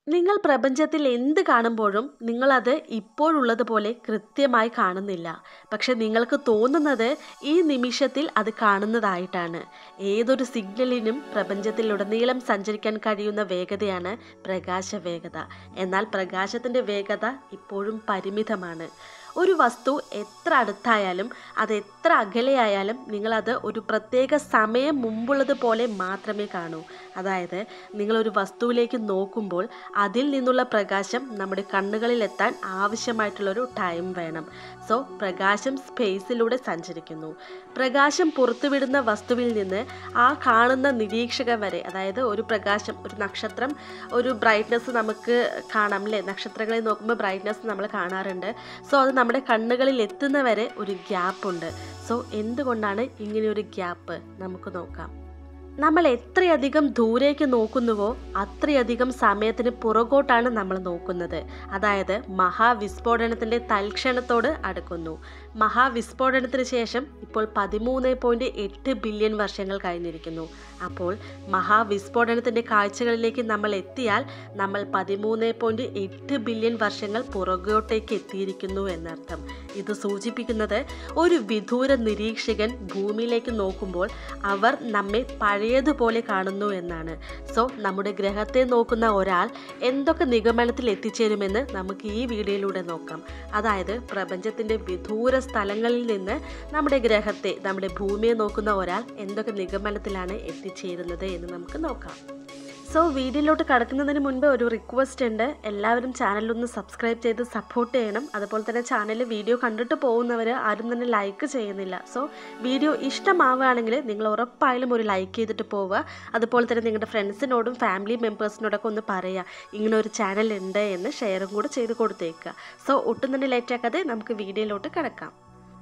നിങ്ങൾ പ്രപഞ്ചത്തിൽ എന്ത് കാണുമ്പോഴും നിങ്ങളത് ഇപ്പോഴുള്ളതുപോലെ കൃത്യമായി കാണുന്നില്ല പക്ഷെ നിങ്ങൾക്ക് തോന്നുന്നത് ഈ നിമിഷത്തിൽ അത് കാണുന്നതായിട്ടാണ് ഏതൊരു സിഗ്നലിനും പ്രപഞ്ചത്തിലുടനീളം സഞ്ചരിക്കാൻ കഴിയുന്ന വേഗതയാണ് പ്രകാശ വേഗത എന്നാൽ പ്രകാശത്തിൻ്റെ വേഗത ഇപ്പോഴും പരിമിതമാണ് ഒരു വസ്തു എത്ര അടുത്തായാലും അത് എത്ര അകലെയായാലും നിങ്ങളത് ഒരു പ്രത്യേക സമയം മുമ്പുള്ളതുപോലെ മാത്രമേ കാണൂ അതായത് നിങ്ങളൊരു വസ്തുവിലേക്ക് നോക്കുമ്പോൾ അതിൽ നിന്നുള്ള പ്രകാശം നമ്മുടെ കണ്ണുകളിൽ എത്താൻ ആവശ്യമായിട്ടുള്ളൊരു ടൈം വേണം സോ പ്രകാശം സ്പേസിലൂടെ സഞ്ചരിക്കുന്നു പ്രകാശം പുറത്തുവിടുന്ന വസ്തുവിൽ നിന്ന് ആ കാണുന്ന നിരീക്ഷകൻ വരെ അതായത് ഒരു പ്രകാശം ഒരു നക്ഷത്രം ഒരു ബ്രൈറ്റ്നസ് നമുക്ക് കാണാം അല്ലേ നക്ഷത്രങ്ങളെ നോക്കുമ്പോൾ ബ്രൈറ്റ്നസ് നമ്മൾ കാണാറുണ്ട് സോ അത് നമ്മുടെ കണ്ണുകളിൽ എത്തുന്നവരെ ഒരു ഗ്യാപ്പ് ഉണ്ട് സോ എന്തുകൊണ്ടാണ് ഇങ്ങനെ ഒരു ഗ്യാപ്പ് നമുക്ക് നോക്കാം നമ്മൾ എത്രയധികം ദൂരേക്ക് നോക്കുന്നുവോ അത്രയധികം സമയത്തിന് പുറകോട്ടാണ് നമ്മൾ നോക്കുന്നത് അതായത് മഹാവിസ്ഫോടനത്തിൻ്റെ തൽക്ഷണത്തോട് അടുക്കുന്നു മഹാവിസ്ഫോടനത്തിന് ശേഷം ഇപ്പോൾ പതിമൂന്ന് പോയിൻറ്റ് എട്ട് ബില്യൺ വർഷങ്ങൾ കഴിഞ്ഞിരിക്കുന്നു അപ്പോൾ മഹാവിസ്ഫോടനത്തിൻ്റെ കാഴ്ചകളിലേക്ക് നമ്മൾ എത്തിയാൽ നമ്മൾ പതിമൂന്ന് പോയിൻറ്റ് എട്ട് ബില്യൺ വർഷങ്ങൾ പുറകോട്ടേക്ക് എത്തിയിരിക്കുന്നു എന്നർത്ഥം ഇത് സൂചിപ്പിക്കുന്നത് ഒരു വിദൂര നിരീക്ഷകൻ ഭൂമിയിലേക്ക് നോക്കുമ്പോൾ അവർ നമ്മെ പഴയതുപോലെ കാണുന്നു എന്നാണ് സോ നമ്മുടെ ഗ്രഹത്തെ നോക്കുന്ന ഒരാൾ എന്തൊക്കെ നിഗമനത്തിൽ എത്തിച്ചേരുമെന്ന് നമുക്ക് ഈ വീഡിയോയിലൂടെ നോക്കാം അതായത് പ്രപഞ്ചത്തിൻ്റെ വിദൂര സ്ഥലങ്ങളിൽ നിന്ന് നമ്മുടെ ഗ്രഹത്തെ നമ്മുടെ ഭൂമിയെ നോക്കുന്ന ഒരാൾ എന്തൊക്കെ നിഗമനത്തിലാണ് എത്തിച്ചേരുന്നത് എന്ന് നമുക്ക് നോക്കാം സോ വീഡിയോയിലോട്ട് കടക്കുന്നതിന് മുൻപ് ഒരു റിക്വസ്റ്റ് ഉണ്ട് എല്ലാവരും ചാനലൊന്ന് സബ്സ്ക്രൈബ് ചെയ്ത് സപ്പോർട്ട് ചെയ്യണം അതുപോലെ തന്നെ ചാനലിൽ വീഡിയോ കണ്ടിട്ട് പോകുന്നവർ ആരും തന്നെ ലൈക്ക് ചെയ്യുന്നില്ല സോ വീഡിയോ ഇഷ്ടമാവുകയാണെങ്കിൽ നിങ്ങൾ ഉറപ്പായാലും ഒരു ലൈക്ക് ചെയ്തിട്ട് പോവുക അതുപോലെ തന്നെ നിങ്ങളുടെ ഫ്രണ്ട്സിനോടും ഫാമിലി മെമ്പേഴ്സിനോടൊക്കെ ഒന്ന് പറയുക ഇങ്ങനെ ഒരു ചാനൽ ഉണ്ട് എന്ന് ഷെയറും കൂടെ ചെയ്ത് കൊടുത്തേക്കുക സോ ഒട്ടും തന്നെ ലേറ്റ് ആക്കാതെ നമുക്ക് വീഡിയോയിലോട്ട് കിടക്കാം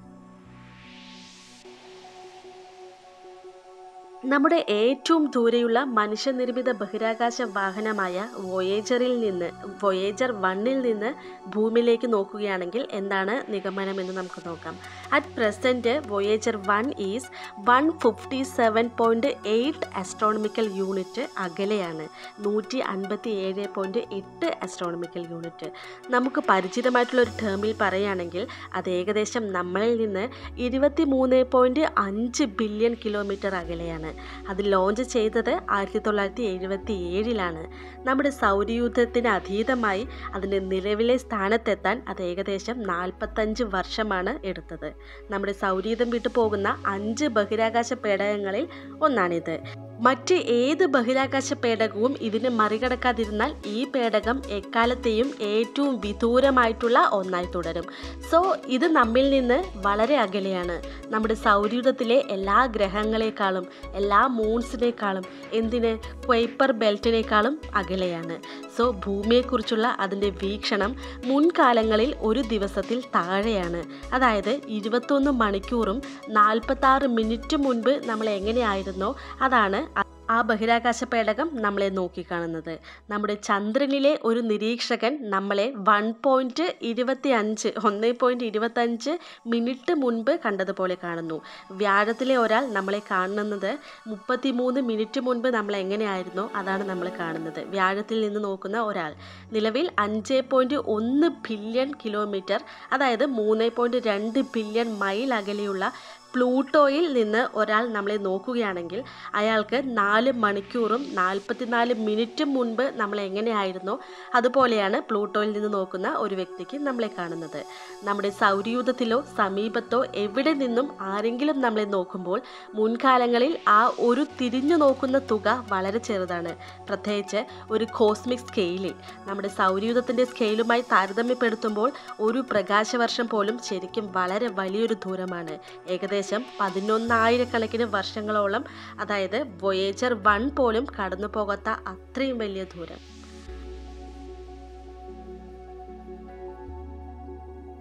നമ്മുടെ ഏറ്റവും ദൂരെയുള്ള മനുഷ്യനിർമ്മിത ബഹിരാകാശ വാഹനമായ വൊയേജറിൽ നിന്ന് വൊയേജർ വണ്ണിൽ നിന്ന് ഭൂമിയിലേക്ക് നോക്കുകയാണെങ്കിൽ എന്താണ് നിഗമനം എന്ന് നമുക്ക് നോക്കാം at present Voyager one is one fifty seven point eight astronomical unit അകലെയാണ് നൂറ്റി അൻപത്തി ഏഴ് പോയിൻറ്റ് എട്ട് അസ്ട്രോണമിക്കൽ യൂണിറ്റ് നമുക്ക് പരിചിതമായിട്ടുള്ള ഒരു ടേമിൽ പറയുകയാണെങ്കിൽ അത് ഏകദേശം നമ്മളിൽ നിന്ന് ഇരുപത്തി മൂന്ന് പോയിൻറ്റ് അഞ്ച് ബില്യൺ കിലോമീറ്റർ അകലെയാണ് അത് ലോഞ്ച് ചെയ്തത് ആയിരത്തി തൊള്ളായിരത്തി എഴുപത്തി ഏഴിലാണ് നമ്മുടെ സൗരയൂഥത്തിന് അതീതമായി അതിൻ്റെ നിലവിലെ സ്ഥാനത്തെത്താൻ അത് ഏകദേശം നാൽപ്പത്തഞ്ച് വർഷമാണ് എടുത്തത് നമ്മുടെ സൗരയൂഥം വിട്ടു പോകുന്ന അഞ്ച് ബഹിരാകാശ പേടകങ്ങളിൽ ഒന്നാണിത് മറ്റ് ഏത് ബഹിരാകാശ പേടകവും ഇതിനെ മറികടക്കാതിരുന്നാൽ ഈ പേടകം എക്കാലത്തെയും ഏറ്റവും വിദൂരമായിട്ടുള്ള ഒന്നായി തുടരും സോ ഇത് നമ്മിൽ നിന്ന് വളരെ അകലെയാണ് നമ്മുടെ സൗരയൂഥത്തിലെ എല്ലാ ഗ്രഹങ്ങളെക്കാളും എല്ലാ മൂൺസിനേക്കാളും എന്തിന് ക്വൈപ്പർ ബെൽറ്റിനേക്കാളും അകലെയാണ് സോ ഭൂമിയെക്കുറിച്ചുള്ള അതിൻ്റെ വീക്ഷണം മുൻകാലങ്ങളിൽ ഒരു ദിവസത്തിൽ താഴെയാണ് അതായത് ഇരുപത്തൊന്ന് മണിക്കൂറും നാൽപ്പത്താറ് മിനിറ്റ് മുൻപ് നമ്മൾ എങ്ങനെയായിരുന്നോ അതാണ് ആ ബഹിരാകാശ പേടകം നമ്മളെ നോക്കിക്കാണുന്നത് നമ്മുടെ ചന്ദ്രനിലെ ഒരു നിരീക്ഷകൻ നമ്മളെ വൺ പോയിൻറ്റ് ഇരുപത്തി അഞ്ച് ഒന്ന് പോയിൻറ്റ് ഇരുപത്തഞ്ച് മിനിറ്റ് മുൻപ് കണ്ടതുപോലെ കാണുന്നു വ്യാഴത്തിലെ ഒരാൾ നമ്മളെ കാണുന്നത് മുപ്പത്തി മൂന്ന് മിനിറ്റ് മുൻപ് നമ്മൾ എങ്ങനെയായിരുന്നോ അതാണ് നമ്മൾ കാണുന്നത് വ്യാഴത്തിൽ നിന്ന് നോക്കുന്ന ഒരാൾ നിലവിൽ അഞ്ച് പോയിൻറ്റ് ഒന്ന് ബില്യൺ കിലോമീറ്റർ അതായത് മൂന്ന് പോയിൻറ്റ് രണ്ട് ബില്യൺ മൈൽ അകലെയുള്ള പ്ലൂട്ടോയിൽ നിന്ന് ഒരാൾ നമ്മളെ നോക്കുകയാണെങ്കിൽ അയാൾക്ക് നാല് മണിക്കൂറും നാൽപ്പത്തിനാല് മിനിറ്റും മുൻപ് നമ്മൾ എങ്ങനെയായിരുന്നോ അതുപോലെയാണ് പ്ലൂട്ടോയിൽ നിന്ന് നോക്കുന്ന ഒരു വ്യക്തിക്ക് നമ്മളെ കാണുന്നത് നമ്മുടെ സൗരയൂഥത്തിലോ സമീപത്തോ എവിടെ നിന്നും ആരെങ്കിലും നമ്മളെ നോക്കുമ്പോൾ മുൻകാലങ്ങളിൽ ആ ഒരു തിരിഞ്ഞു നോക്കുന്ന തുക വളരെ ചെറുതാണ് പ്രത്യേകിച്ച് ഒരു കോസ്മിക് സ്കെയിലിൽ നമ്മുടെ സൗരയൂഥത്തിൻ്റെ സ്കെയിലുമായി താരതമ്യപ്പെടുത്തുമ്പോൾ ഒരു പ്രകാശവർഷം പോലും ശരിക്കും വളരെ വലിയൊരു ദൂരമാണ് ഏകദേശം ഏകദേശം പതിനൊന്നായിരക്കണക്കിന് വർഷങ്ങളോളം അതായത് വൊയേജർ വൺ പോലും കടന്നു പോകാത്ത അത്രയും വലിയ ദൂരം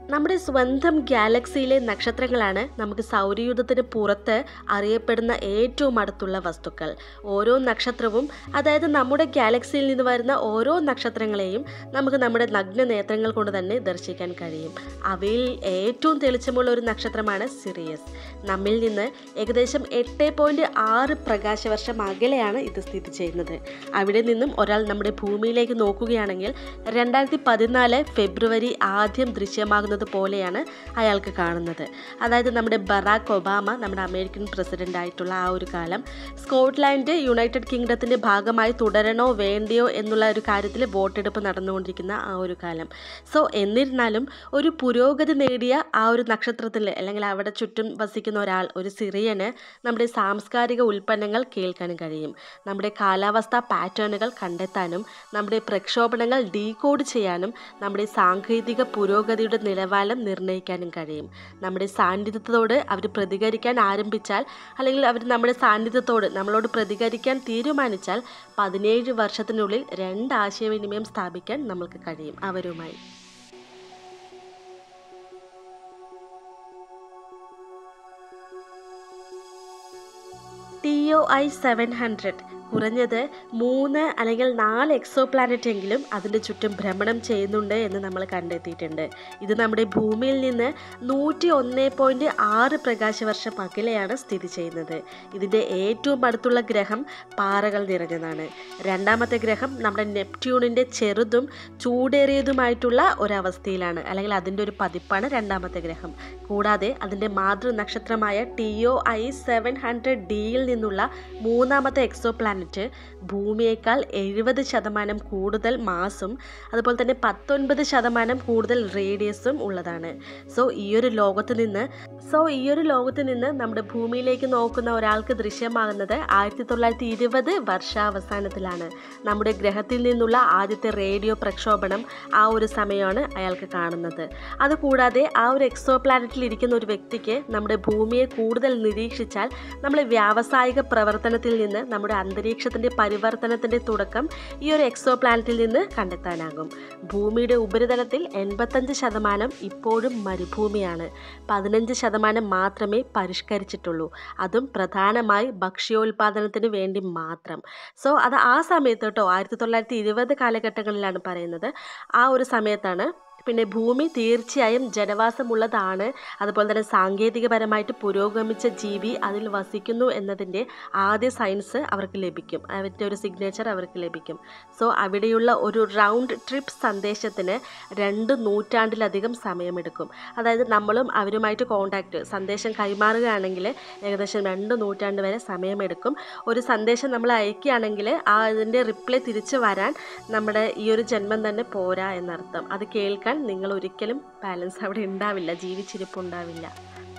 നമ്മുടെ സ്വന്തം ഗാലക്സിയിലെ നക്ഷത്രങ്ങളാണ് നമുക്ക് സൗരയൂഥത്തിന് പുറത്ത് അറിയപ്പെടുന്ന ഏറ്റവും അടുത്തുള്ള വസ്തുക്കൾ ഓരോ നക്ഷത്രവും അതായത് നമ്മുടെ ഗാലക്സിയിൽ നിന്ന് വരുന്ന ഓരോ നക്ഷത്രങ്ങളെയും നമുക്ക് നമ്മുടെ നഗ്ന നേത്രങ്ങൾ കൊണ്ട് തന്നെ ദർശിക്കാൻ കഴിയും അവയിൽ ഏറ്റവും തെളിച്ചമുള്ള ഒരു നക്ഷത്രമാണ് സിറിയസ് നമ്മിൽ നിന്ന് ഏകദേശം എട്ട് പോയിൻറ്റ് ആറ് പ്രകാശവർഷം അകലെയാണ് ഇത് സ്ഥിതി ചെയ്യുന്നത് അവിടെ നിന്നും ഒരാൾ നമ്മുടെ ഭൂമിയിലേക്ക് നോക്കുകയാണെങ്കിൽ രണ്ടായിരത്തി പതിനാല് ഫെബ്രുവരി ആദ്യം ദൃശ്യമാകുന്നത് പോലെയാണ് അയാൾക്ക് കാണുന്നത് അതായത് നമ്മുടെ ബറാക്ക് ഒബാമ നമ്മുടെ അമേരിക്കൻ പ്രസിഡന്റ് ആയിട്ടുള്ള ആ ഒരു കാലം സ്കോട്ട്ലാൻഡ് യുണൈറ്റഡ് കിങ്ഡത്തിൻ്റെ ഭാഗമായി തുടരണോ വേണ്ടയോ എന്നുള്ള ഒരു കാര്യത്തിൽ വോട്ടെടുപ്പ് നടന്നുകൊണ്ടിരിക്കുന്ന ആ ഒരു കാലം സോ എന്നിരുന്നാലും ഒരു പുരോഗതി നേടിയ ആ ഒരു നക്ഷത്രത്തിൽ അല്ലെങ്കിൽ അവിടെ ചുറ്റും വസിക്കുന്ന ഒരാൾ ഒരു സിറിയന് നമ്മുടെ സാംസ്കാരിക ഉൽപ്പന്നങ്ങൾ കേൾക്കാനും കഴിയും നമ്മുടെ കാലാവസ്ഥാ പാറ്റേണുകൾ കണ്ടെത്താനും നമ്മുടെ പ്രക്ഷോഭണങ്ങൾ ഡീകോഡ് ചെയ്യാനും നമ്മുടെ സാങ്കേതിക പുരോഗതിയുടെ നിലവാരം നിർണ്ണയിക്കാനും കഴിയും നമ്മുടെ സാന്നിധ്യത്തോട് അവർ പ്രതികരിക്കാൻ ആരംഭിച്ചാൽ അല്ലെങ്കിൽ അവർ നമ്മുടെ സാന്നിധ്യത്തോട് നമ്മളോട് പ്രതികരിക്കാൻ തീരുമാനിച്ചാൽ പതിനേഴ് വർഷത്തിനുള്ളിൽ രണ്ട് ആശയവിനിമയം സ്ഥാപിക്കാൻ നമ്മൾക്ക് കഴിയും അവരുമായി T O I seven hundred കുറഞ്ഞത് മൂന്ന് അല്ലെങ്കിൽ നാല് എക്സോ പ്ലാനറ്റ് എങ്കിലും അതിൻ്റെ ചുറ്റും ഭ്രമണം ചെയ്യുന്നുണ്ട് എന്ന് നമ്മൾ കണ്ടെത്തിയിട്ടുണ്ട് ഇത് നമ്മുടെ ഭൂമിയിൽ നിന്ന് നൂറ്റി ഒന്ന് പോയിൻറ്റ് ആറ് പ്രകാശവർഷം അകലെയാണ് സ്ഥിതി ചെയ്യുന്നത് ഇതിൻ്റെ ഏറ്റവും അടുത്തുള്ള ഗ്രഹം പാറകൾ നിറഞ്ഞതാണ് രണ്ടാമത്തെ ഗ്രഹം നമ്മുടെ നെപ്റ്റ്യൂണിൻ്റെ ചെറുതും ചൂടേറിയതുമായിട്ടുള്ള ഒരവസ്ഥയിലാണ് അല്ലെങ്കിൽ അതിൻ്റെ ഒരു പതിപ്പാണ് രണ്ടാമത്തെ ഗ്രഹം കൂടാതെ അതിൻ്റെ മാതൃ നക്ഷത്രമായ T O I seven hundred ഡിയിൽ നിന്നുള്ള മൂന്നാമത്തെ എക്സോ പ്ലാനറ്റ് ഭൂമിയേക്കാൾ എഴുപത് ശതമാനം കൂടുതൽ മാസും അതുപോലെ തന്നെ പത്തൊൻപത് ശതമാനം കൂടുതൽ റേഡിയസും ഉള്ളതാണ് സോ ഈ ഒരു ലോകത്ത് നിന്ന് സോ ഈ ഒരു ലോകത്ത് നിന്ന് നമ്മുടെ ഭൂമിയിലേക്ക് നോക്കുന്ന ഒരാൾക്ക് ദൃശ്യമാകുന്നത് ആയിരത്തി തൊള്ളായിരത്തി ഇരുപത് വർഷാവസാനത്തിലാണ് നമ്മുടെ ഗ്രഹത്തിൽ നിന്നുള്ള ആദ്യത്തെ റേഡിയോ പ്രക്ഷോഭണം ആ ഒരു സമയമാണ് അയാൾക്ക് കാണുന്നത് അതുകൂടാതെ ആ ഒരു എക്സോ പ്ലാനറ്റിൽ ഇരിക്കുന്ന ഒരു വ്യക്തിക്ക് നമ്മുടെ ഭൂമിയെ കൂടുതൽ നിരീക്ഷിച്ചാൽ നമ്മൾ വ്യാവസായിക പ്രവർത്തനത്തിൽ നിന്ന് നമ്മുടെ അന്തരീക്ഷത്തിൻ്റെ പരിവർത്തനത്തിൻ്റെ തുടക്കം ഈ ഒരു എക്സോ പ്ലാനറ്റിൽ നിന്ന് കണ്ടെത്താനാകും ഭൂമിയുടെ ഉപരിതലത്തിൽ എൺപത്തഞ്ച് ശതമാനം ഇപ്പോഴും മരുഭൂമിയാണ് പതിനഞ്ച് ശതമാനം മാത്രമേ പരിഷ്കരിച്ചിട്ടുള്ളൂ അതും പ്രധാനമായി ഭക്ഷ്യോൽപാദനത്തിന് വേണ്ടി മാത്രം സോ അത് ആ സമയത്ത് കേട്ടോ ആയിരത്തി തൊള്ളായിരത്തി ഇരുപത് കാലഘട്ടങ്ങളിലാണ് പറയുന്നത് ആ ഒരു സമയത്താണ് പിന്നെ ഭൂമി തീർച്ചയായും ജനവാസമുള്ളതാണ് അതുപോലെ തന്നെ സാങ്കേതികപരമായിട്ട് പുരോഗമിച്ച ജീവി അതിൽ വസിക്കുന്നു എന്നതിൻ്റെ ആദ്യ സയൻസ് അവർക്ക് ലഭിക്കും അവരുടെ ഒരു സിഗ്നേച്ചർ അവർക്ക് ലഭിക്കും സോ അവിടെയുള്ള ഒരു റൗണ്ട് ട്രിപ്പ് സന്ദേശത്തിന് രണ്ട് നൂറ്റാണ്ടിലധികം സമയമെടുക്കും അതായത് നമ്മളും അവരുമായിട്ട് കോണ്ടാക്റ്റ് സന്ദേശം കൈമാറുകയാണെങ്കിൽ ഏകദേശം രണ്ട് നൂറ്റാണ്ട് വരെ സമയമെടുക്കും ഒരു സന്ദേശം നമ്മൾ അയക്കുകയാണെങ്കിൽ ആ അതിൻ്റെ റിപ്ലൈ തിരിച്ചു വരാൻ നമ്മുടെ ഈ ഒരു ജന്മം തന്നെ പോരാ എന്നർത്ഥം അത് കേൾക്കാൻ നിങ്ങൾ ഒരിക്കലും ബാലൻസ് അവിടെ ഉണ്ടാവില്ല ജീവിച്ചിരിപ്പുണ്ടാവില്ല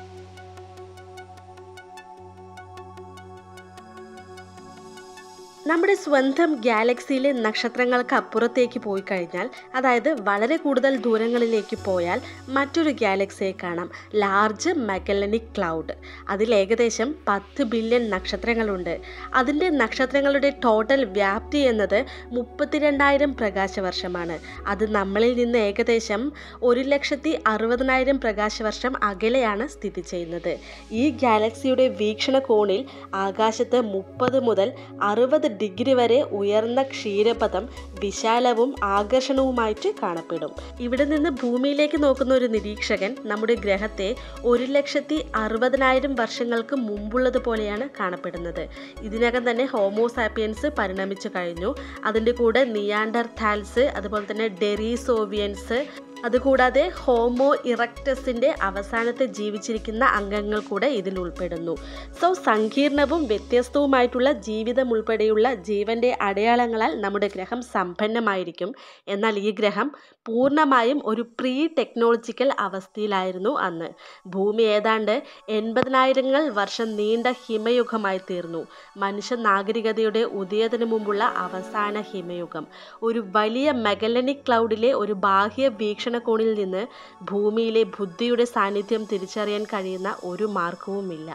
നമ്മുടെ സ്വന്തം ഗാലക്സിയിലെ നക്ഷത്രങ്ങൾക്ക് അപ്പുറത്തേക്ക് പോയി കഴിഞ്ഞാൽ അതായത് വളരെ കൂടുതൽ ദൂരങ്ങളിലേക്ക് പോയാൽ മറ്റൊരു ഗാലക്സിയെ കാണാം ലാർജ് മെഗലനിക് ക്ലൗഡ് അതിൽ ഏകദേശം പത്ത് ബില്യൺ നക്ഷത്രങ്ങളുണ്ട് അതിൻ്റെ നക്ഷത്രങ്ങളുടെ ടോട്ടൽ വ്യാപ്തി എന്നത് മുപ്പത്തിരണ്ടായിരം പ്രകാശവർഷമാണ് അത് നമ്മളിൽ നിന്ന് ഏകദേശം ഒരു ലക്ഷത്തി അറുപതിനായിരം പ്രകാശവർഷം അകലെയാണ് സ്ഥിതി ചെയ്യുന്നത് ഈ ഗാലക്സിയുടെ വീക്ഷണകോണിൽ ആകാശത്ത് മുപ്പത് മുതൽ അറുപത് ഡിഗ്രി വരെ ഉയർന്ന ക്ഷീരപഥം വിശാലവും ആകർഷണവുമായിട്ട് കാണപ്പെടും ഇവിടെ നിന്ന് ഭൂമിയിലേക്ക് നോക്കുന്ന ഒരു നിരീക്ഷകൻ നമ്മുടെ ഗ്രഹത്തെ ഒരു ലക്ഷത്തി അറുപതിനായിരം വർഷങ്ങൾക്ക് മുമ്പുള്ളതുപോലെയാണ് കാണപ്പെടുന്നത് ഇതിനകം തന്നെ ഹോമോസാപ്പിയൻസ് പരിണമിച്ചു കഴിഞ്ഞു അതിൻ്റെ കൂടെ നിയാണ്ടർ താൽസ് അതുപോലെ തന്നെ ഡെറിസോവിയൻസ് അതുകൂടാതെ ഹോമോ ഇറക്ടസിൻ്റെ അവസാനത്തെ ജീവിച്ചിരിക്കുന്ന അംഗങ്ങൾ കൂടെ ഇതിൽ ഉൾപ്പെടുന്നു സോ സങ്കീർണവും വ്യത്യസ്തവുമായിട്ടുള്ള ജീവിതം ഉൾപ്പെടെയുള്ള ജീവൻ്റെ അടയാളങ്ങളാൽ നമ്മുടെ ഗ്രഹം സമ്പന്നമായിരിക്കും എന്നാൽ ഈ ഗ്രഹം പൂർണ്ണമായും ഒരു പ്രീ ടെക്നോളജിക്കൽ അവസ്ഥയിലായിരുന്നു അന്ന് ഭൂമി ഏതാണ്ട് എൺപതിനായിരങ്ങൾ വർഷം നീണ്ട ഹിമയുഗമായി തീർന്നു മനുഷ്യ നാഗരികതയുടെ ഉദയത്തിനു മുമ്പുള്ള അവസാന ഹിമയുഗം ഒരു വലിയ മെഗലനിക് ക്ലൗഡിലെ ഒരു ബാഹ്യ വീക്ഷണകോണിൽ നിന്ന് ഭൂമിയിലെ ബുദ്ധിയുടെ സാന്നിധ്യം തിരിച്ചറിയാൻ കഴിയുന്ന ഒരു മാർഗവുമില്ല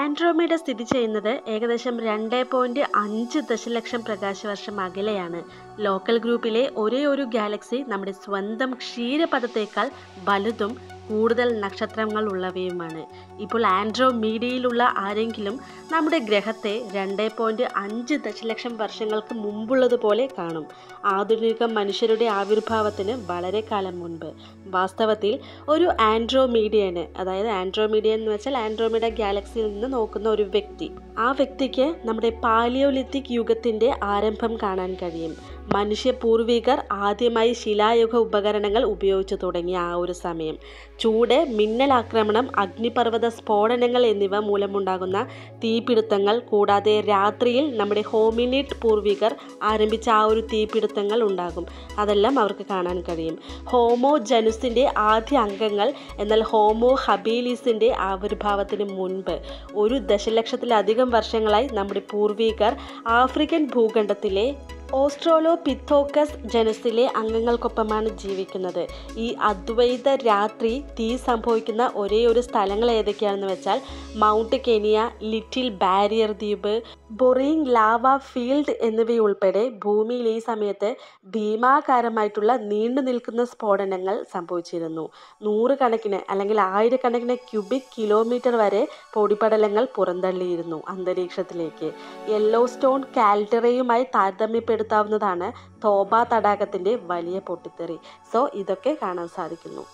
ആൻഡ്രോമീഡ സ്ഥിതി ചെയ്യുന്നത് ഏകദേശം രണ്ട് പോയിന്റ് അഞ്ച് ദശലക്ഷം പ്രകാശവർഷം അകലെയാണ് ലോക്കൽ ഗ്രൂപ്പിലെ ഒരേ ഒരു ഗാലക്സി നമ്മുടെ സ്വന്തം ക്ഷീരപഥത്തേക്കാൾ വലുതും കൂടുതൽ നക്ഷത്രങ്ങൾ ഉള്ളവയുമാണ് ഇപ്പോൾ ആൻഡ്രോമീഡിയയിലുള്ള ആരെങ്കിലും നമ്മുടെ ഗ്രഹത്തെ രണ്ട് പോയിന്റ് അഞ്ച് ദശലക്ഷം വർഷങ്ങൾക്ക് മുമ്പുള്ളതുപോലെ കാണും ആധുനിക മനുഷ്യരുടെ ആവിർഭാവത്തിന് വളരെ കാലം മുൻപ് വാസ്തവത്തിൽ ഒരു ആൻഡ്രോമീഡിയന് അതായത് ആൻഡ്രോമീഡിയൻ എന്ന് വെച്ചാൽ ആൻഡ്രോമീഡ ഗാലക്സിയിൽ നിന്ന് നോക്കുന്ന ഒരു വ്യക്തി ആ വ്യക്തിക്ക് നമ്മുടെ പാലിയോലിത്തിക് യുഗത്തിൻ്റെ ആരംഭം കാണാൻ കഴിയും മനുഷ്യ പൂർവികർ ആദ്യമായി ശിലായുഗ ഉപകരണങ്ങൾ ഉപയോഗിച്ചു തുടങ്ങിയ ആ ഒരു സമയം ചൂട് മിന്നലാക്രമണം അഗ്നിപർവ്വത സ്ഫോടനങ്ങൾ എന്നിവ മൂലമുണ്ടാകുന്ന തീപിടുത്തങ്ങൾ കൂടാതെ രാത്രിയിൽ നമ്മുടെ ഹോമിനിറ്റ് പൂർവികർ ആരംഭിച്ച ആ ഒരു തീപിടുത്തങ്ങൾ ഉണ്ടാകും അതെല്ലാം അവർക്ക് കാണാൻ കഴിയും ഹോമോ ജനുസിൻ്റെ ആദ്യ അംഗങ്ങൾ എന്നാൽ ഹോമോ ഹബീലിസിൻ്റെ ആവിർഭാവത്തിന് മുൻപ് ഒരു ദശലക്ഷത്തിലധികം വർഷങ്ങളായി നമ്മുടെ പൂർവികർ ആഫ്രിക്കൻ ഭൂഖണ്ഡത്തിലെ ഓസ്ട്രോലോ പിത്തോക്കസ് ജനസിലെ അംഗങ്ങൾക്കൊപ്പമാണ് ജീവിക്കുന്നത് ഈ അദ്വൈത രാത്രി തീ സംഭവിക്കുന്ന ഒരേ ഒരു സ്ഥലങ്ങൾ ഏതൊക്കെയാണെന്ന് വെച്ചാൽ മൗണ്ട് കെനിയ ലിറ്റിൽ ബാരിയർ ദ്വീപ് ബൊറിങ് ലാവ ഫീൽഡ് എന്നിവയുൾപ്പെടെ ഭൂമിയിൽ ഈ സമയത്ത് ഭീമാകാരമായിട്ടുള്ള നീണ്ടു നിൽക്കുന്ന സ്ഫോടനങ്ങൾ സംഭവിച്ചിരുന്നു നൂറുകണക്കിന് അല്ലെങ്കിൽ ആയിരക്കണക്കിന് ക്യൂബിക് കിലോമീറ്റർ വരെ പൊടിപടലങ്ങൾ പുറന്തള്ളിയിരുന്നു അന്തരീക്ഷത്തിലേക്ക് യെല്ലോ സ്റ്റോൺ കാൽഡറയുമായി താരതമ്യപ്പെടുത്താവുന്നതാണ് തോബ തടാകത്തിൻ്റെ വലിയ പൊട്ടിത്തെറി സോ ഇതൊക്കെ കാണാൻ സാധിക്കുന്നു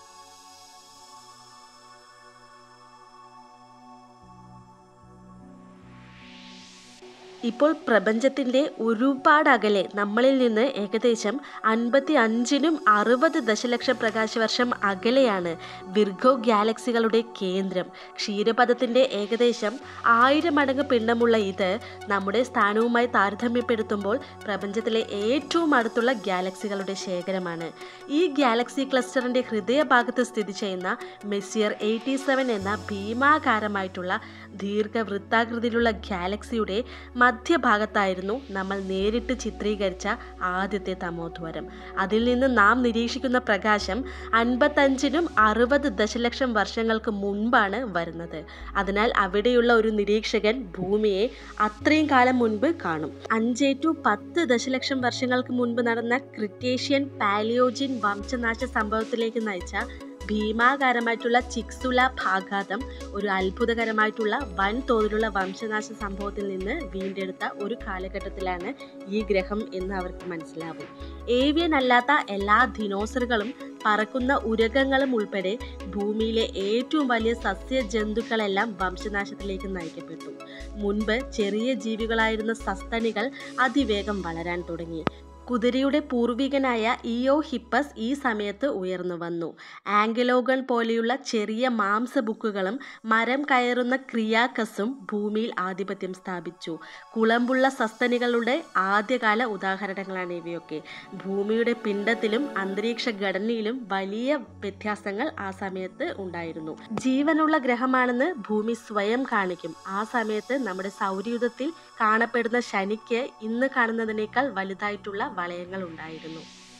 ഇപ്പോൾ പ്രപഞ്ചത്തിൻ്റെ ഒരുപാട് അകലെ നമ്മളിൽ നിന്ന് ഏകദേശം അൻപത്തി അഞ്ചിനും അറുപത് ദശലക്ഷം പ്രകാശവർഷം അകലെയാണ് വിർഗോ ഗാലക്സികളുടെ കേന്ദ്രം ക്ഷീരപഥത്തിൻ്റെ ഏകദേശം ആയിരം മടങ്ങ് പിണ്ഡമുള്ള ഇത് നമ്മുടെ സ്ഥാനവുമായി താരതമ്യപ്പെടുത്തുമ്പോൾ പ്രപഞ്ചത്തിലെ ഏറ്റവും അടുത്തുള്ള ഗാലക്സികളുടെ ശേഖരമാണ് ഈ ഗാലക്സി ക്ലസ്റ്ററിൻ്റെ ഹൃദയഭാഗത്ത് സ്ഥിതി ചെയ്യുന്ന മെസ്സിയർ എയ്റ്റി സെവൻ എന്ന ഭീമാകാരമായിട്ടുള്ള ദീർഘവൃത്താകൃതിയിലുള്ള ഗാലക്സിയുടെ മധ്യഭാഗത്തായിരുന്നു നമ്മൾ നേരിട്ട് ചിത്രീകരിച്ച ആദ്യത്തെ തമോദ്വാരം അതിൽ നിന്ന് നാം നിരീക്ഷിക്കുന്ന പ്രകാശം അൻപത്തഞ്ചിനും അറുപത് ദശലക്ഷം വർഷങ്ങൾക്ക് മുൻപാണ് വരുന്നത് അതിനാൽ അവിടെയുള്ള ഒരു നിരീക്ഷകൻ ഭൂമിയെ അത്രയും കാലം മുൻപ് കാണും അഞ്ച് ടു പത്ത് ദശലക്ഷം വർഷങ്ങൾക്ക് മുൻപ് നടന്ന ക്രിറ്റേഷ്യൻ പാലിയോജിൻ വംശനാശ സംഭവത്തിലേക്ക് നയിച്ച ഭീമാകാരമായിട്ടുള്ള ചിക്സുല ഭാഗാതം ഒരു അത്ഭുതകരമായിട്ടുള്ള വൻതോതിലുള്ള വംശനാശ സംഭവത്തിൽ നിന്ന് വീണ്ടെടുത്ത ഒരു കാലഘട്ടത്തിലാണ് ഈ ഗ്രഹം എന്ന് അവർക്ക് മനസ്സിലാവും ഏവിയൻ അല്ലാത്ത എല്ലാ ദിനോസറുകളും പറക്കുന്ന ഉരകങ്ങളും ഉൾപ്പെടെ ഭൂമിയിലെ ഏറ്റവും വലിയ സസ്യജന്തുക്കളെല്ലാം വംശനാശത്തിലേക്ക് നയിക്കപ്പെട്ടു മുൻപ് ചെറിയ ജീവികളായിരുന്ന സസ്തനികൾ അതിവേഗം വളരാൻ തുടങ്ങി കുതിരയുടെ പൂർവികനായ ഇയോ ഹിപ്പസ് ഈ സമയത്ത് ഉയർന്നു വന്നു ആംഗലോഗൺ പോലെയുള്ള ചെറിയ മാംസബുക്കുകളും മരം കയറുന്ന ക്രിയാക്കസും ഭൂമിയിൽ ആധിപത്യം സ്ഥാപിച്ചു കുളമ്പുള്ള സസ്തനികളുടെ ആദ്യകാല ഉദാഹരണങ്ങളാണ് ഇവയൊക്കെ ഭൂമിയുടെ പിണ്ഡത്തിലും അന്തരീക്ഷ ഘടനയിലും വലിയ വ്യത്യാസങ്ങൾ ആ സമയത്ത് ഉണ്ടായിരുന്നു ജീവനുള്ള ഗ്രഹമാണെന്ന് ഭൂമി സ്വയം കാണിക്കും ആ സമയത്ത് നമ്മുടെ സൗരയുധത്തിൽ കാണപ്പെടുന്ന ശനിക്ക് ഇന്ന് കാണുന്നതിനേക്കാൾ വലുതായിട്ടുള്ള വളയങ്ങൾ ഉണ്ടായിരുന്നു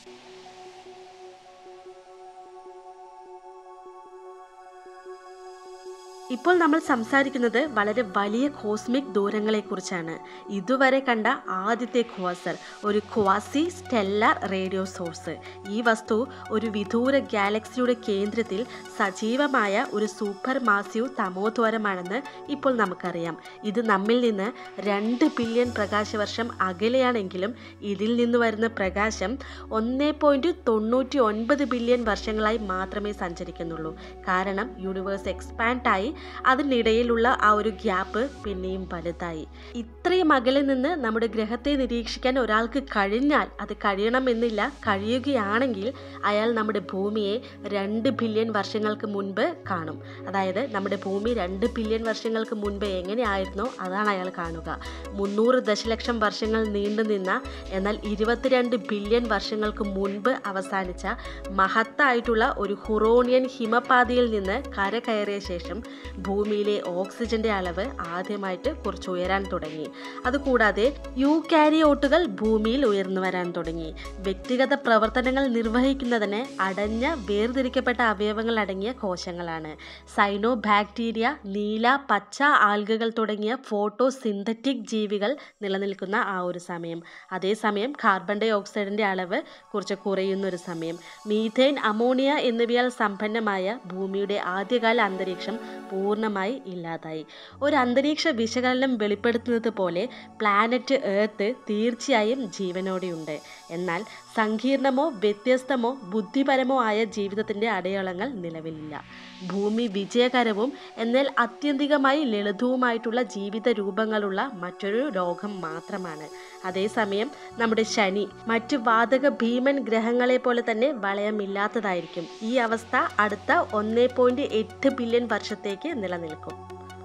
ഇപ്പോൾ നമ്മൾ സംസാരിക്കുന്നത് വളരെ വലിയ കോസ്മിക് ദൂരങ്ങളെക്കുറിച്ചാണ് ഇതുവരെ കണ്ട ആദ്യത്തെ ക്വാസർ ഒരു ക്വാസി സ്റ്റെല്ലാർ റേഡിയോ സോഴ്സ് ഈ വസ്തു ഒരു വിദൂര ഗാലക്സിയുടെ കേന്ദ്രത്തിൽ സജീവമായ ഒരു സൂപ്പർ മാസീവ് തമോദ്വാരമാണെന്ന് ഇപ്പോൾ നമുക്കറിയാം ഇത് നമ്മിൽ നിന്ന് രണ്ട് ബില്യൺ പ്രകാശവർഷം അകലെയാണെങ്കിലും ഇതിൽ നിന്ന് വരുന്ന പ്രകാശം ഒന്നേ പോയിൻറ്റ് തൊണ്ണൂറ്റി ഒൻപത് ബില്യൺ വർഷങ്ങളായി മാത്രമേ സഞ്ചരിക്കുന്നുള്ളൂ കാരണം യൂണിവേഴ്സ് എക്സ്പാൻഡായി അതിനിടയിലുള്ള ആ ഒരു ഗ്യാപ്പ് പിന്നെയും വലുതായി ഇത്രയും അകലെ നിന്ന് നമ്മുടെ ഗ്രഹത്തെ നിരീക്ഷിക്കാൻ ഒരാൾക്ക് കഴിഞ്ഞാൽ അത് കഴിയണമെന്നില്ല കഴിയുകയാണെങ്കിൽ അയാൾ നമ്മുടെ ഭൂമിയെ രണ്ട് ബില്യൺ വർഷങ്ങൾക്ക് മുൻപ് കാണും അതായത് നമ്മുടെ ഭൂമി രണ്ട് ബില്യൺ വർഷങ്ങൾക്ക് മുൻപ് എങ്ങനെയായിരുന്നോ അതാണ് അയാൾ കാണുക മുന്നൂറ് ദശലക്ഷം വർഷങ്ങൾ നീണ്ടു നിന്ന എന്നാൽ ഇരുപത്തിരണ്ട് ബില്യൺ വർഷങ്ങൾക്ക് മുൻപ് അവസാനിച്ച മഹത്തായിട്ടുള്ള ഒരു ഹുറോണിയൻ ഹിമപാതിയിൽ നിന്ന് കര കയറിയ ശേഷം ഭൂമിയിലെ ഓക്സിജന്റെ അളവ് ആദ്യമായിട്ട് കുറച്ച് ഉയരാൻ തുടങ്ങി അതുകൂടാതെ യൂകാരിയോട്ടുകൾ ഭൂമിയിൽ ഉയർന്നു വരാൻ തുടങ്ങി വ്യക്തിഗത പ്രവർത്തനങ്ങൾ നിർവഹിക്കുന്നതിന് അടഞ്ഞ വേർതിരിക്കപ്പെട്ട അവയവങ്ങൾ അടങ്ങിയ കോശങ്ങളാണ് സൈനോ ബാക്ടീരിയ നീല പച്ച ആൽഗകൾ തുടങ്ങിയ ഫോട്ടോ സിന്തറ്റിക് ജീവികൾ നിലനിൽക്കുന്ന ആ ഒരു സമയം അതേസമയം കാർബൺ ഡൈ ഓക്സൈഡിൻ്റെ അളവ് കുറച്ച് കുറയുന്ന ഒരു സമയം മീഥേൻ അമോണിയ എന്നിവയാൽ സമ്പന്നമായ ഭൂമിയുടെ ആദ്യകാല അന്തരീക്ഷം പൂർണ്ണമായി ഇല്ലാതായി ഒരു അന്തരീക്ഷ വിശകലനം വെളിപ്പെടുത്തുന്നത് പോലെ പ്ലാനറ്റ് ഏർത്ത് തീർച്ചയായും ജീവനോടെയുണ്ട് എന്നാൽ സങ്കീർണമോ വ്യത്യസ്തമോ ബുദ്ധിപരമോ ആയ ജീവിതത്തിൻ്റെ അടയാളങ്ങൾ നിലവിലില്ല ഭൂമി വിജയകരവും എന്നാൽ ആത്യന്തികമായി ലളിതവുമായിട്ടുള്ള ജീവിത രൂപങ്ങളുള്ള മറ്റൊരു ലോകം മാത്രമാണ് അതേസമയം നമ്മുടെ ശനി മറ്റു വാതക ഭീമൻ ഗ്രഹങ്ങളെ പോലെ തന്നെ വളയമില്ലാത്തതായിരിക്കും ഈ അവസ്ഥ അടുത്ത ഒന്നേ പോയിന്റ് എട്ട് ബില്യൺ വർഷത്തേക്ക് നിലനിൽക്കും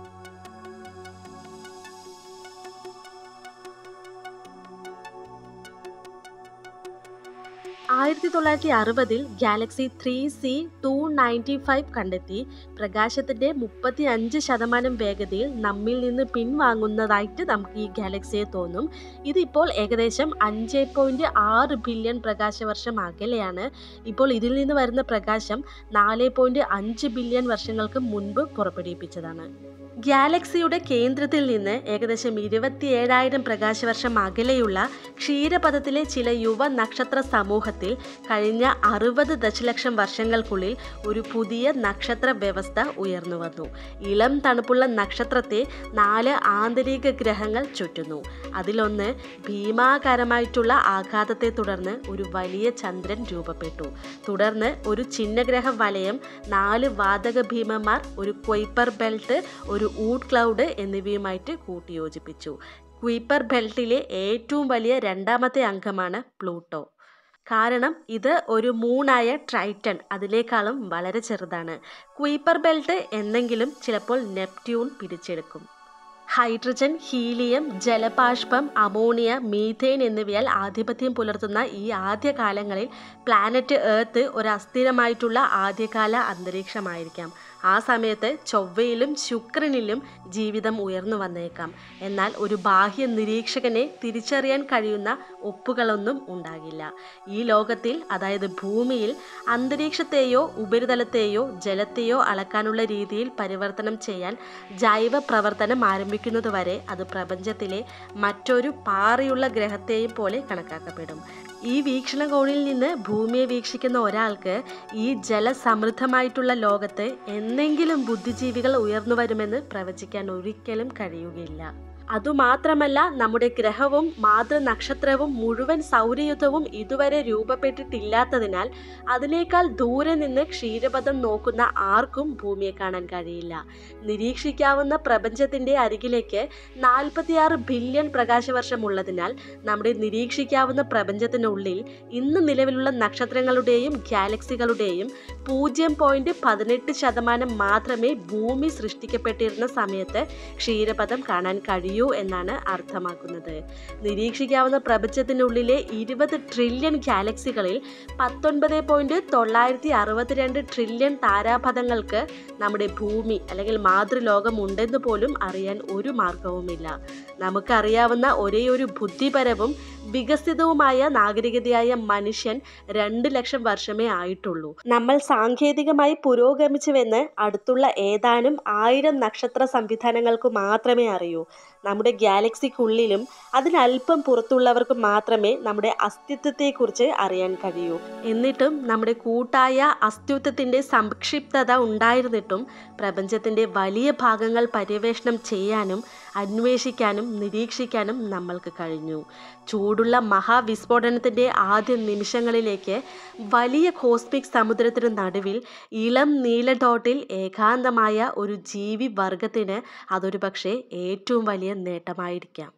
ആയിരത്തി തൊള്ളായിരത്തി അറുപതിൽ galaxy three C two ninety five കണ്ടെത്തി പ്രകാശത്തിന്റെ മുപ്പത്തി അഞ്ച് ശതമാനം വേഗതയിൽ നമ്മിൽ നിന്ന് പിൻവാങ്ങുന്നതായിട്ട് നമുക്ക് ഈ ഗാലക്സിയെ തോന്നും ഇതിപ്പോൾ ഏകദേശം അഞ്ച് പോയിന്റ് ആറ് ബില്യൺ പ്രകാശവർഷം അകലെയാണ് ഇപ്പോൾ ഇതിൽ നിന്ന് വരുന്ന പ്രകാശം നാല് പോയിന്റ് അഞ്ച് ബില്യൺ വർഷങ്ങൾക്ക് മുൻപ് പുറപ്പെടുവിപ്പിച്ചതാണ് ഗാലക്സിയുടെ കേന്ദ്രത്തിൽ നിന്ന് ഏകദേശം ഇരുപത്തിയേഴായിരം പ്രകാശവർഷം അകലെയുള്ള ക്ഷീരപഥത്തിലെ ചില യുവ നക്ഷത്ര സമൂഹത്തിൽ കഴിഞ്ഞ അറുപത് ദശലക്ഷം വർഷങ്ങൾക്കുള്ളിൽ ഒരു പുതിയ നക്ഷത്ര വ്യവസ്ഥ ഉയർന്നു വന്നു ഇളം തണുപ്പുള്ള നക്ഷത്രത്തെ നാല് ആന്തരിക ഗ്രഹങ്ങൾ ചുറ്റുന്നു അതിലൊന്ന് ഭീമാകാരമായിട്ടുള്ള ആഘാതത്തെ തുടർന്ന് ഒരു വലിയ ചന്ദ്രൻ രൂപപ്പെട്ടു തുടർന്ന് ഒരു ചിഹ്നഗ്രഹ വലയം നാല് വാതക ഭീമന്മാർ ഒരു ക്വൈപ്പർ ബെൽറ്റ് ഒരു ഊഡ് ക്ലൗഡ് എന്നിവയുമായിട്ട് കൂട്ടിയോജിപ്പിച്ചു ക്വീപ്പർ ബെൽറ്റിലെ ഏറ്റവും വലിയ രണ്ടാമത്തെ അംഗമാണ് പ്ലൂട്ടോ കാരണം ഇത് ഒരു മൂണായ ട്രൈറ്റൺ അതിനേക്കാളും വളരെ ചെറുതാണ് ക്വീപ്പർ ബെൽറ്റ് എന്നെങ്കിലും ചിലപ്പോൾ നെപ്റ്റ്യൂൺ പിടിച്ചെടുക്കും ഹൈഡ്രജൻ ഹീലിയം ജലപാഷ്പം അമോണിയ മീഥേൻ എന്നിവയാൽ ആധിപത്യം പുലർത്തുന്ന ഈ ആദ്യ കാലങ്ങളിൽ പ്ലാനറ്റ് ഏർത്ത് ഒരു അസ്ഥിരമായിട്ടുള്ള ആദ്യകാല അന്തരീക്ഷമായിരിക്കാം ആ സമയത്ത് ചൊവ്വയിലും ശുക്രനിലും ജീവിതം ഉയർന്നു വന്നേക്കാം എന്നാൽ ഒരു ബാഹ്യ നിരീക്ഷകനെ തിരിച്ചറിയാൻ കഴിയുന്ന ഒപ്പുകളൊന്നും ഉണ്ടാകില്ല ഈ ലോകത്തിൽ അതായത് ഭൂമിയിൽ അന്തരീക്ഷത്തെയോ ഉപരിതലത്തെയോ ജലത്തെയോ അളക്കാനുള്ള രീതിയിൽ പരിവർത്തനം ചെയ്യാൻ ജൈവ പ്രവർത്തനം ആരംഭിക്കുന്നതുവരെ അത് പ്രപഞ്ചത്തിലെ മറ്റൊരു പാറയുള്ള ഗ്രഹത്തെയും പോലെ കണക്കാക്കപ്പെടും ഈ വീക്ഷണകോണിൽ നിന്ന് ഭൂമിയെ വീക്ഷിക്കുന്ന ഒരാൾക്ക് ഈ ജലസമൃദ്ധമായിട്ടുള്ള ലോകത്ത് എന്നെങ്കിലും ബുദ്ധിജീവികൾ ഉയർന്നു വരുമെന്ന് പ്രവചിക്കാൻ ഒരിക്കലും കഴിയുകയില്ല അതുമാത്രമല്ല നമ്മുടെ ഗ്രഹവും മാതൃനക്ഷത്രവും മുഴുവൻ സൗരയുധവും ഇതുവരെ രൂപപ്പെട്ടിട്ടില്ലാത്തതിനാൽ അതിനേക്കാൾ ദൂരെ നിന്ന് ക്ഷീരപഥം നോക്കുന്ന ആർക്കും ഭൂമിയെ കാണാൻ കഴിയില്ല നിരീക്ഷിക്കാവുന്ന പ്രപഞ്ചത്തിന്റെ അരികിലേക്ക് നാൽപ്പത്തിയാറ് ബില്യൺ പ്രകാശവർഷം ഉള്ളതിനാൽ നമ്മുടെ നിരീക്ഷിക്കാവുന്ന പ്രപഞ്ചത്തിനുള്ളിൽ ഇന്ന് നിലവിലുള്ള നക്ഷത്രങ്ങളുടെയും ഗാലക്സികളുടെയും പൂജ്യം പോയിന്റ് പതിനെട്ട് ശതമാനം മാത്രമേ ഭൂമി സൃഷ്ടിക്കപ്പെട്ടിരുന്ന സമയത്ത് ക്ഷീരപഥം കാണാൻ കഴിയൂ എന്നാണ് അർത്ഥമാക്കുന്നത് നിരീക്ഷിക്കാവുന്ന പ്രപഞ്ചത്തിനുള്ളിലെ ഇരുപത് ട്രില്യൺ ഗാലക്സികളിൽ പത്തൊൻപത് പോയിന്റ് തൊള്ളായിരത്തി അറുപത്തിരണ്ട് ട്രില്യൺ താരാപഥങ്ങൾക്ക് നമ്മുടെ ഭൂമി അല്ലെങ്കിൽ മാതൃലോകം ഉണ്ടെന്ന് പോലും അറിയാൻ ഒരു മാർഗവുമില്ല നമുക്കറിയാവുന്ന ഒരേ ഒരു ബുദ്ധിപരവും വികസിതവുമായ നാഗരികതയായ മനുഷ്യൻ രണ്ട് ലക്ഷം വർഷമേ ആയിട്ടുള്ളൂ നമ്മൾ സാങ്കേതികമായി പുരോഗമിച്ചുവെന്ന് അടുത്തുള്ള ഏതാനും ആയിരം നക്ഷത്ര സംവിധാനങ്ങൾക്ക് മാത്രമേ അറിയൂ നമ്മുടെ ഗാലക്സിക്കുള്ളിലും അതിനല്പം പുറത്തുള്ളവർക്ക് മാത്രമേ നമ്മുടെ അസ്തിത്വത്തെക്കുറിച്ച് അറിയാൻ കഴിയൂ എന്നിട്ടും നമ്മുടെ കൂട്ടായ അസ്തിത്വത്തിൻ്റെ സംക്ഷിപ്തത ഉണ്ടായിരുന്നിട്ടും പ്രപഞ്ചത്തിൻ്റെ വലിയ ഭാഗങ്ങൾ പര്യവേഷണം ചെയ്യാനും അന്വേഷിക്കാനും നിരീക്ഷിക്കാനും നമ്മൾക്ക് കഴിഞ്ഞു ചൂടുള്ള മഹാവിസ്ഫോടനത്തിൻ്റെ ആദ്യ നിമിഷങ്ങളിലേക്ക് വലിയ കോസ്മിക് സമുദ്രത്തിനു നടുവിൽ ഇളം നീല ഡോട്ടിൽ ഏകാന്തമായ ഒരു ജീവി വർഗത്തിന് അതൊരു പക്ഷേ ഏറ്റവും വലിയ നേട്ടമായിരിക്കാം